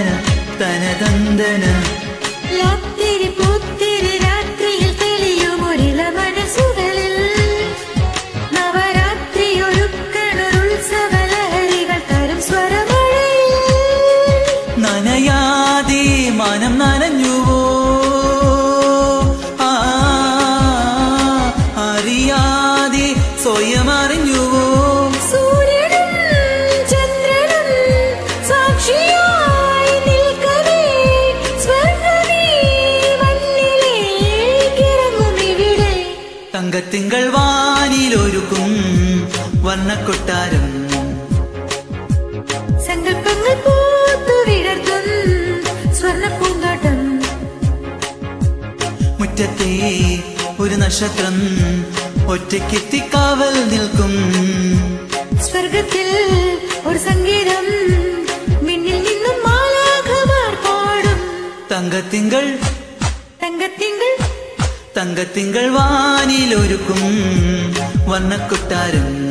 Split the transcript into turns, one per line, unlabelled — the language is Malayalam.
തനതന്തന
രാത്രി പൂത്തിരി രാത്രിയിൽ തെളിയും ഒരിള മനസ്സുകളിൽ നവരാത്രി ഒരുക്കണൊരുത്സവ ലഹരികൾ തരും സ്വരമഴയിൽ
നനയാതെ മനം നനഞ്ഞുവോ ആ, അറിയാതെ സ്വയം അറിഞ്ഞുവോ
സൂര്യനും ചന്ദ്രനും സാക്ഷിയായി നിൽക്കവേ സ്വർഗമേ മണ്ണിലേക്കിറങ്ങും ഇവിടെ
തങ്കത്തിങ്കൾ വാനിലൊരുക്കും വർണ്ണക്കൊട്ടാരം
സങ്കല്പങ്ങൾ പൂത്തു വിടർത്തും സ്വർണ്ണ പൂന്തോട്ടം
മുറ്റത്തെ ഒരു നക്ഷത്രം ഒറ്റയ്ക്കെത്തിക്കാവൽ നിൽക്കും
സ്വർഗത്തിൽ ഒരു സംഗീതം മിന്നിൽ നിന്നും മാലാഖമാർ പാടും
തങ്കത്തിങ്കൾ
തങ്കത്തിങ്കൾ
തങ്കത്തിങ്കൾ വാനിലൊരുക്കും വർണ്ണക്കൊട്ടാരം